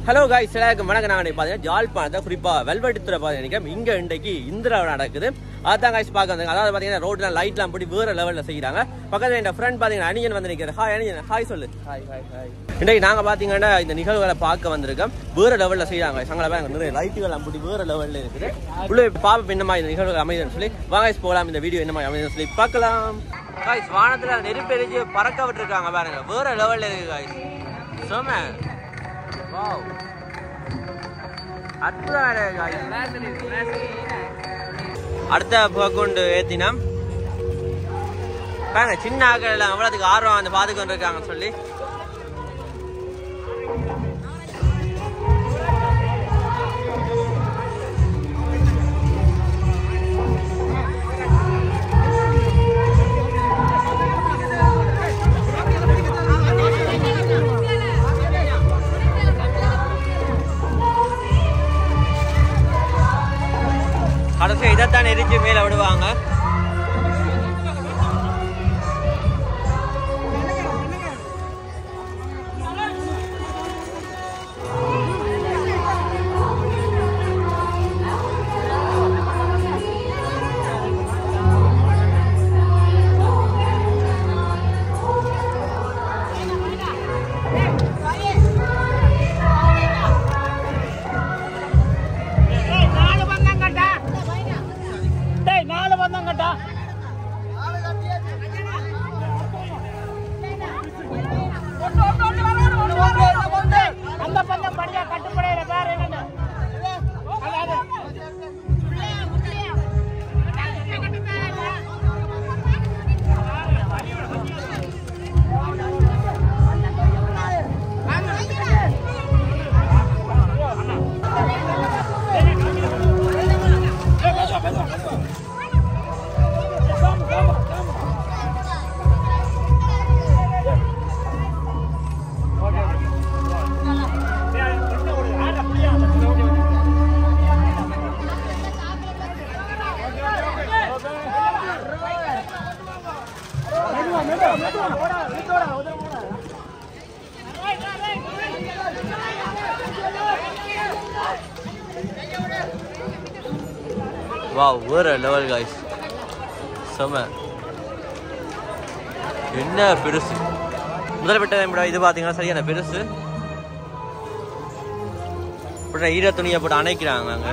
Hello guys எல்லாருக்கும் வணக்கம் நாங்கள் பார்த்தீங்கன்னா ஜாழ்ப்பாணத்தை குறிப்பாக வெல்வெட்டுத்துறை பார்த்தீங்கன்னா இங்கே இன்றைக்கு இந்திரா நடக்குது அதான் காய்ஸ் பார்க்க வந்தாங்க அதாவது பார்த்தீங்கன்னா ரோட்லாம் லைட்லாம் போட்டு வேறு லெவலில் செய்கிறாங்க பக்கத்தில் என் ஃப்ரெண்ட் பார்த்தீங்கன்னா அணியன் வந்து நிற்கிறார் ஹாய் அணியன் ஹாய் சொல்லு ஹாய் ஹாய் ஹாய் இன்றைக்கு நாங்கள் பார்த்தீங்கன்னா இந்த நிகழ்வுகளை பார்க்க வந்திருக்கோம் வேறு லெவலில் செய்கிறாங்க சங்களை பாருங்க நிறைய லைட்டுகள் அப்படி வேறு லெவலில் இருக்குது உள்ள பாப்பா என்னமா இந்த நிகழ்வுகள் அமைதுன்னு சொல்லி வாங்க guys போகலாம் இந்த வீடியோ என்னமா அமைதுன்னு சொல்லி பார்க்கலாம் காய்ஸ் வானத்தில் நெருப்பெரிஞ்சு பறக்க விட்டுருக்காங்க பாருங்க வேறு லெவலில் இருக்கு காய்ஸ் சோம வாவ் அற்புதம் இருக்கு guys. அடுத்த புகொண்டு ஏத்தினம் பாருங்க சின்ன ஆக்கள் எல்லாம் எவ்வளவுக்கு ஆர்வம் வந்து பாத்துக்கொண்டு இருக்காங்கன்னு சொல்லி கடைசி இதைத்தான் எரிச்சு மேல விடுவாங்க டேய் நாலு பந்தம் கட்டா டேய் நாலு பந்தம் கட்டா அந்த பந்தம் படியா கட்டுப்படையில பேர் என்னன்னு அதாவது வாவ் வேற லெவல் காய்ஸ் செம என்ன பெருசு முதல் விட்டதை விட இது பார்த்தீங்கன்னா சரியான பெருசு உடனே ஈர துணியை போட்டு அணைக்கிறாங்க அங்க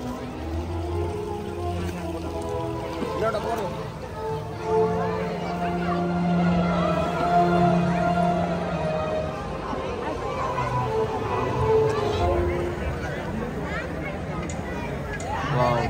வாவ்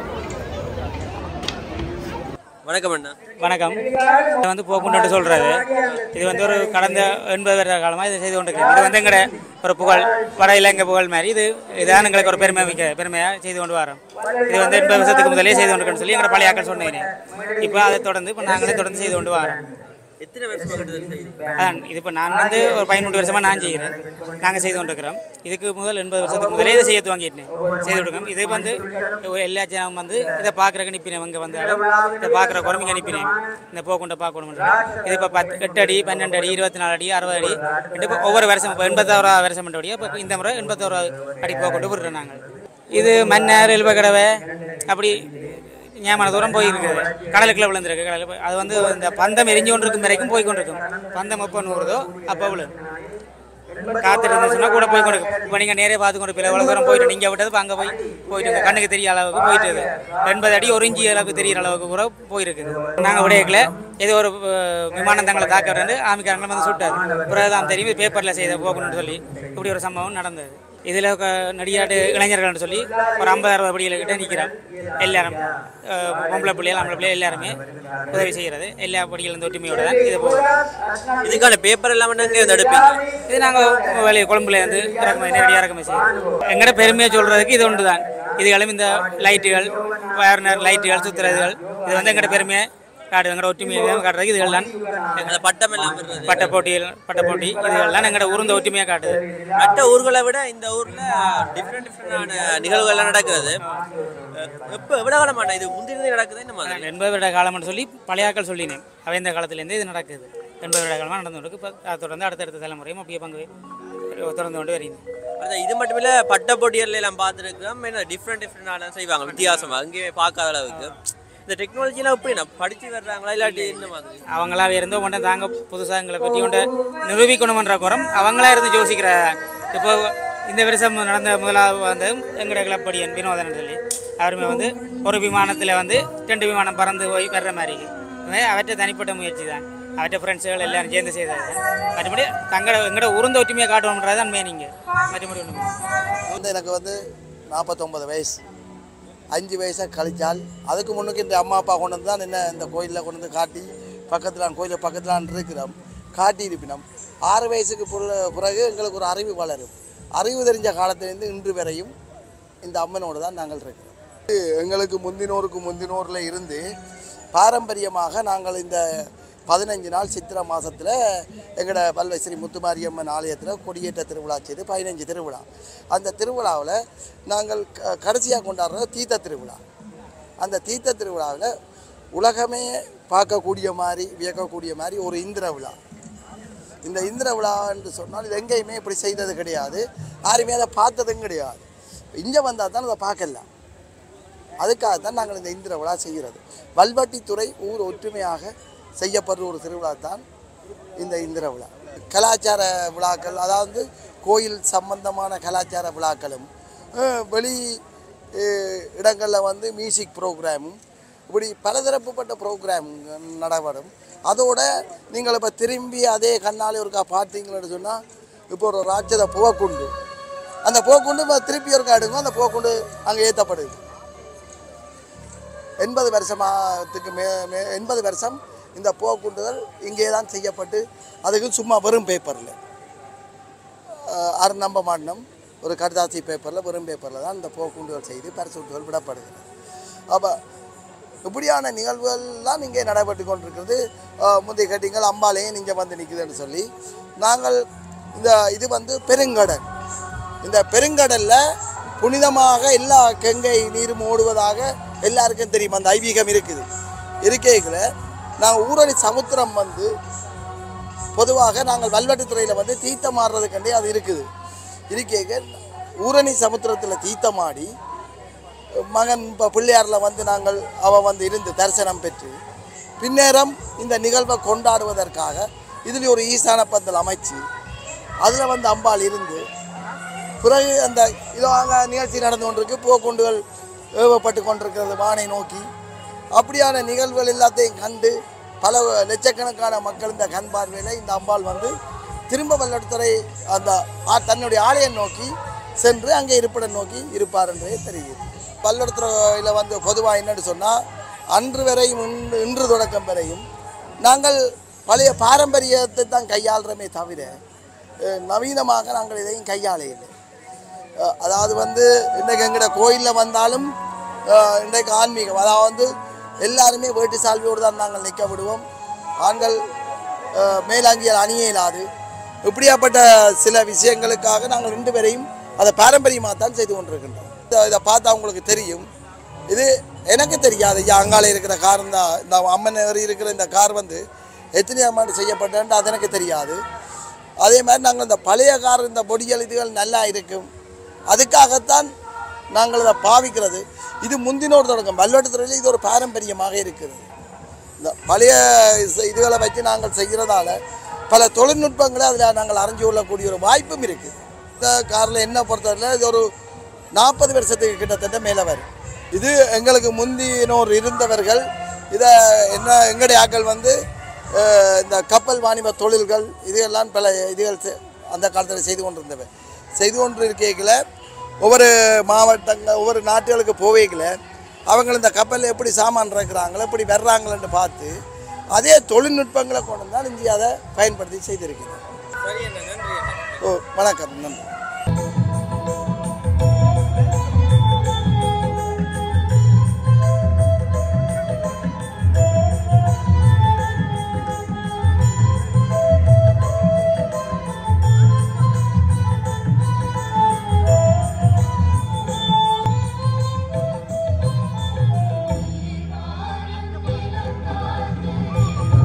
வணக்கம் அண்ணா வணக்கம் இது வந்து போக்குண்டு சொல்கிறது இது வந்து ஒரு கடந்த எண்பது வருட காலமாக இதை செய்து கொண்டிருக்கிறேன் இது வந்து எங்கட ஒரு புகழ் வட இலங்கை புகழ் மாதிரி இது இதான் எங்களுக்கு ஒரு பெருமை மிக்க பெருமையாக செய்து கொண்டு வரோம் இது வந்து எண்பது வருஷத்துக்கு முதலே செய்து கொண்டிருக்கேன்னு சொல்லி எங்களோட பழைய ஆக்கள் சொன்னேன் இப்போ அதை தொடர்ந்து இப்போ நாங்களே தொடர்ந்து செய்து கொண்டு வரோம் எத்தனை வருஷமா கட்டுதல் செய்யுது அதான் இது இப்போ நான் வந்து ஒரு பதினெட்டு வருஷமாக நான் செய்கிறேன் நாங்கள் செய்து கொண்டிருக்கிறோம் இதுக்கு முதல் எண்பது வருஷத்துக்கு முதலே இதை செய்ய துவங்கிட்டேன் செய்து கொடுக்கணும் இது வந்து ஒரு எல்லா ஜனம் வந்து இதை பார்க்குறக்கு நிற்பினேன் இங்கே வந்தாலும் இதை பார்க்குற குழம்புக்கு அனுப்பினேன் இந்த போக்குண்டை பார்க்கணும்னு இது இப்போ பத்து எட்டு அடி பன்னெண்டு அடி இருபத்தி நாலு அடி அறுபது அடி ரெண்டு இப்போ ஒவ்வொரு வருஷம் இப்போ எண்பத்தோராவது வருஷம் பண்ணுறபடியா இப்போ இந்த முறை எண்பத்தோராவது அடி போக்குண்டு விடுறோம் நாங்கள் இது மன்னர் எலுபக்கடவை அப்படி ஞாபகம் தூரம் போயிருக்குது கடலுக்குள்ள விழுந்திருக்கு கடல் போய்- அது வந்து இந்த பந்தம் எரிஞ்சு கொண்டிருக்கும் வரைக்கும் போய் கொண்டிருக்கும் பந்தம் எப்போ நூறுதோ அப்போ விழும் காத்து இருந்துச்சுன்னா கூட போய் கொண்டிருக்கும் இப்போ நீங்கள் நேரே பார்த்து கொண்டு போய் எவ்வளோ தூரம் போயிட்டு நீங்கள் விட்டது இப்போ அங்கே போய் போயிட்டு உங்க கண்ணுக்கு தெரிய அளவுக்கு போயிட்டு எண்பது அடி ஒரு இஞ்சி அளவுக்கு தெரியிற அளவுக்கு கூட போயிருக்குது நாங்கள் விடையக்கில் ஏதோ ஒரு அஹ், விமானம் தங்களை தாக்க வந்து ஆமிக்காரங்களை வந்து சுட்டாது பிறகு தான் தெரியும் பேப்பரில் செய்த போகணும்னு சொல்லி இப்படி ஒரு சம்பவம் நடந்தது இதில் நடிகாட்டு இளைஞர்கள்னு சொல்லி ஒரு ஐம்பது அறுபது படிகள் கிட்ட நிற்கிறோம் எல்லாரும் அஹ், பொம்பளை பிள்ளைகள் ஆம்பளை பிள்ளைகள் எல்லாருமே உதவி செய்கிறது எல்லா படிகளும் இந்த ஒற்றுமையோட தான் இது போகும் இதுக்கான பேப்பர் எல்லாம் எங்க வந்து எடுப்பீங்க இது நாங்கள் வெளியே கொழும்புல இருந்து இறக்குமதி நேரடியாக இறக்குமதி செய்வோம் எங்கட பெருமையை சொல்கிறதுக்கு இது ஒன்று தான் இதுகளும் இந்த லைட்டுகள் வயர்னர் லைட்டுகள் சுற்றுறதுகள் இது வந்து எங்கட பெருமையை காட்டு எங்களோட ஒற்றுமையை காட்டுறதுக்கு இதுகள் தான் அந்த பட்டம் எல்லாம் பெறுறது பட்ட போட்டிகள் பட்ட போட்டி இதுகள் தான் எங்களோட உருந்த ஒற்றுமையாக காட்டுது மற்ற ஊர்களை விட இந்த ஊர்ல டிஃப்ரெண்ட் டிஃப்ரெண்டான நிகழ்வுகள் எல்லாம் நடக்கிறது எப்போ எவ்வளவு காலமாட்டா இது முந்திருந்து நடக்குது இந்த மாதிரி எண்பது வருட காலம்னு சொல்லி பழையாக்கள் சொல்லினேன் அவைந்த காலத்துலேருந்தே இது நடக்குது எண்பது வருட காலமாக நடந்து கொண்டு இப்போ அதை தொடர்ந்து அடுத்தடுத்த தலைமுறையும் அப்படியே பங்கு தொடர்ந்து கொண்டு வருகிறது அதான் இது மட்டும் இல்ல பட்ட போட்டியர்ல எல்லாம் பார்த்துருக்கோம் என்ன டிஃப்ரெண்ட் டிஃப்ரெண்டான செய்வாங்க வித்தியாசமா அங்கேயே பார்க்காத அளவுக்கு இந்த டெக்னாலஜிலாம் எப்படி நான் படிச்சு வர்றாங்களா இல்லாட்டி இந்த மாதிரி அவங்களாவே இருந்து கொண்டு தாங்க புதுசாக எங்களை பற்றி கொண்டு நிரூபிக்கணுமன்ற குறம் அவங்களா இருந்து யோசிக்கிற இப்போ இந்த வருஷம் நடந்த முதலாவது வந்து எங்களோட கிளப்படியன் வினோதன் சொல்லி அவருமே வந்து ஒரு விமானத்தில் வந்து ரெண்டு விமானம் பறந்து போய் வர்ற மாதிரி இது அவற்றை தனிப்பட்ட முயற்சி தான் அவற்றை ஃப்ரெண்ட்ஸுகள் எல்லாரும் சேர்ந்து செய்தது மற்றபடி தங்களோட எங்களோட உருந்த ஒற்றுமையை காட்டணுன்றது தான் மெயின் இங்கே மற்றபடி ஒன்றும் வந்து எனக்கு வந்து நாற்பத்தொம்பது வயசு அஞ்சு வயசாக கழிச்சால் அதுக்கு முன்னுக்கு இந்த அம்மா அப்பா கொண்டு வந்து தான் என்ன இந்த கோயிலில் கொண்டு வந்து காட்டி பக்கத்தில் கோயிலில் பக்கத்தில் இருக்கிறோம் காட்டி இருப்பினோம் ஆறு வயசுக்கு புற- பிறகு எங்களுக்கு ஒரு அறிவு வளரும் அறிவு தெரிஞ்ச காலத்திலேருந்து இன்று வரையும் இந்த அம்மனோடு தான் நாங்கள் இருக்கிறோம் எங்களுக்கு முந்தினோருக்கு முந்தினோரில் இருந்து பாரம்பரியமாக நாங்கள் இந்த பதினஞ்சு நாள் சித்திரை மாதத்தில் எங்களோட பல்வை ஸ்ரீ முத்துமாரியம்மன் ஆலயத்தில் கொடியேற்ற திருவிழா செய்து பதினஞ்சு திருவிழா அந்த திருவிழாவில் நாங்கள் க- கடைசியாக கொண்டாடுறது தீர்த்த திருவிழா அந்த தீர்த்த திருவிழாவில் உலகமே பார்க்கக்கூடிய மாதிரி வியக்கக்கூடிய மாதிரி ஒரு இந்திர விழா இந்த இந்திர விழா என்று சொன்னால் இது எங்கேயுமே இப்படி செய்தது கிடையாது யாருமே அதை பார்த்ததும் கிடையாது இங்கே வந்தால் தான் அதை பார்க்கலாம் அதுக்காகத்தான் நாங்கள் இந்த இந்திர விழா செய்கிறது வல்வட்டித்துறை ஊர் ஒற்றுமையாக செய்யப்படுற ஒரு திருவிழா தான் இந்த இந்திர விழா கலாச்சார விழாக்கள் அதாவது கோயில் சம்பந்தமான கலாச்சார விழாக்களும் அஹ், வெளி அஹ், இடங்களில் வந்து மியூசிக் ப்ரோக்ராமும் இப்படி பலதரப்புப்பட்ட ப்ரோக்ராம் நடைபெறும் அதோட நீங்கள் இப்போ திரும்பி அதே கண்ணாலே ஒருக்கா பார்த்தீங்கன்னு சொன்னால் இப்போ ஒரு ராட்சத புவக்குண்டு அந்த புவக்குண்டு இப்ப திருப்பி ஒருக்கா எடுங்க அந்த புவக்குண்டு அங்கே ஏற்றப்படுது எண்பது வருஷமாத்துக்கு மே மே எண்பது வருஷம் இந்த போக்குண்டுதல் இங்கே தான் செய்யப்பட்டு அதுக்கு சும்மா வெறும் பேப்பரில் அரை நம்ப மாட்டோம் ஒரு கடுதாசி பேப்பரில் வெறும் பேப்பரில் தான் இந்த போக்குண்டுகள் செய்து பரிசுட்டுகள் விடப்படுகிறது அப்போ இப்படியான நிகழ்வுகள்லாம் இங்கே நடைபெற்று கொண்டிருக்கிறது அஹ், முந்தைய கட்டிங்கள் அம்பாலையும் இங்கே வந்து நிற்குதுன்னு சொல்லி நாங்கள் இந்த இது வந்து பெருங்கடல் இந்த பெருங்கடலில் புனிதமாக எல்லா கங்கை நீரும் ஓடுவதாக எல்லாருக்கும் தெரியும் அந்த ஐதீகம் இருக்குது இருக்கைகளை நாங்கள் ஊரணி சமுத்திரம் வந்து பொதுவாக நாங்கள் வல்வெட்டுத்துறையில் வந்து தீர்த்தம் ஆடுறதுக்காண்டி அது இருக்குது இருக்கேங்க ஊரணி சமுத்திரத்தில் தீர்த்தமாடி மகன் இப்போ பிள்ளையாரில் வந்து நாங்கள் அவன் வந்து இருந்து தரிசனம் பெற்று பின்னேரம் இந்த நிகழ்வை கொண்டாடுவதற்காக இதில் ஒரு ஈசான பந்தல் அமைச்சு அதில் வந்து அம்பாள் இருந்து பிறகு அந்த இதோ அங்கே நிகழ்ச்சி நடந்து கொண்டிருக்கு போக்குண்டுகள் ஏவப்பட்டு கொண்டிருக்கிறது வானை நோக்கி அப்படியான நிகழ்வுகள் எல்லாத்தையும் கண்டு பல லட்சக்கணக்கான மக்கள் இந்த கண் பார்வையில் இந்த அம்பாள் வந்து திரும்ப வல்லத்துறை அந்த ஆ- தன்னுடைய ஆலயம் நோக்கி சென்று அங்கே இருப்பிடம் நோக்கி இருப்பார் என்றே தெரியுது பல்லடத்துறையில் வந்து பொதுவாக என்னன்னு சொன்னால் அன்று வரையும் இன்று இன்று தொடக்கம் வரையும் நாங்கள் பழைய பாரம்பரியத்தை தான் கையாளுறோமே தவிர அஹ், நவீனமாக நாங்கள் இதையும் கையாளையில்லை அஹ் அதாவது வந்து இன்றைக்கு எங்கட கோயிலில் வந்தாலும் அஹ் இன்றைக்கு ஆன்மீகம் அதாவது வந்து எல்லாருமே வேட்டு சால்வியோடு தான் நாங்கள் நிற்க விடுவோம் ஆண்கள் அஹ், மேலாங்கியல் அணிய இயலாது இப்படியாப்பட்ட சில விஷயங்களுக்காக நாங்கள் ரெண்டு பேரையும் அதை பாரம்பரியமாக தான் செய்து கொண்டிருக்கின்றோம் இதை- இதை பார்த்தா உங்களுக்கு தெரியும் இது எனக்கு தெரியாது ஐயா அங்கால இருக்கிற கார் தான் இந்த அம்மன் ஏறி இருக்கிற இந்த கார் வந்து எத்தனை அமௌண்ட் செய்யப்பட்டேன்ட்டு அது எனக்கு தெரியாது அதே மாதிரி நாங்கள் இந்த பழைய கார் இந்த பொடிகள் இதுகள் நல்லா இருக்கும் அதுக்காகத்தான் நாங்கள் இதை பாவிக்கிறது இது முந்தினோர் தொடக்கம் வல்வெட்டுத்துறையில் இது ஒரு பாரம்பரியமாக இருக்கிறது இந்த பழைய இச- இதுகளை வச்சு நாங்கள் செய்கிறதால பல தொழில்நுட்பங்களை அதில் நாங்கள் அறிஞ்சு கொள்ளக்கூடிய ஒரு வாய்ப்பும் இருக்குது இந்த காரில் என்ன பொறுத்தவரையில் இது ஒரு நாற்பது வருஷத்துக்கு கிட்டத்தட்ட மேலே வரும் இது எங்களுக்கு முந்தினோர் இருந்தவர்கள் இதை என்ன எங்களுடைய ஆக்கள் வந்து அஹ், இந்த கப்பல் வாணிப தொழில்கள் இதெல்லாம் பல இதுகள் செ- அந்த காலத்தில் செய்து கொண்டிருந்தவை செய்து கொண்டு இருக்கைகளை ஒவ்வொரு மாவட்டங்கள் ஒவ்வொரு நாட்டுகளுக்கு போவேக்கில் அவங்க இந்த கப்பலில் எப்படி சாமான் இறக்குறாங்களோ எப்படி வர்றாங்களன்னு பார்த்து அதே தொழில்நுட்பங்களை கொண்டு தான் இந்தியா அதை பயன்படுத்தி செய்திருக்கிறது சரி அண்ணா நன்றி அண்ணா ஓ வணக்கம் நன்றி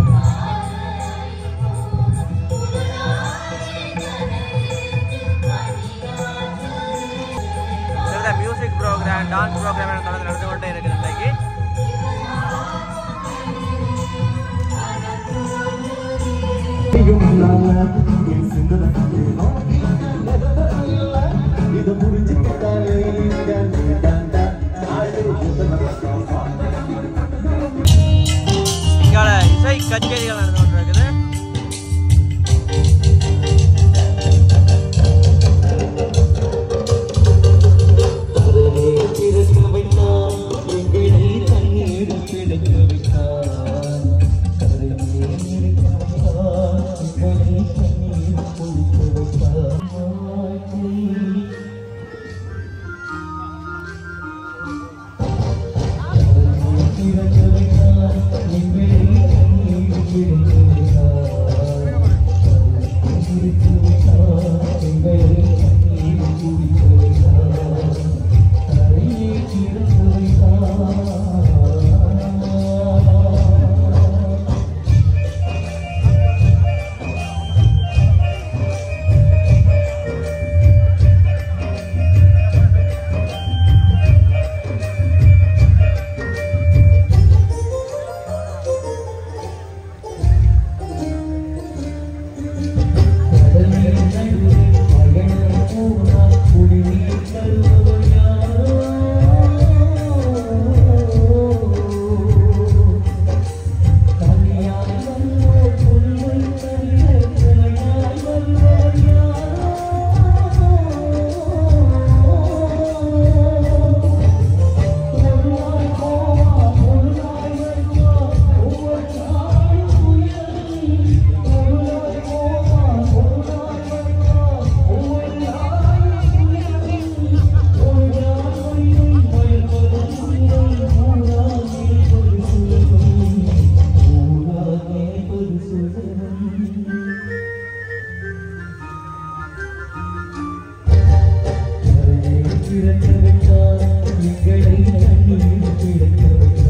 Thank you. டான்ஸ் ப்ரோக்ராம் தொடர்ந்து நடந்து கொண்டே இருக்குது இன்றைக்கு இங்கால இசை கச்சேரிகள் நடந்து கொண்டிருக்குது எங்களை கண்ணீர் பிழைக்க வைத்தார்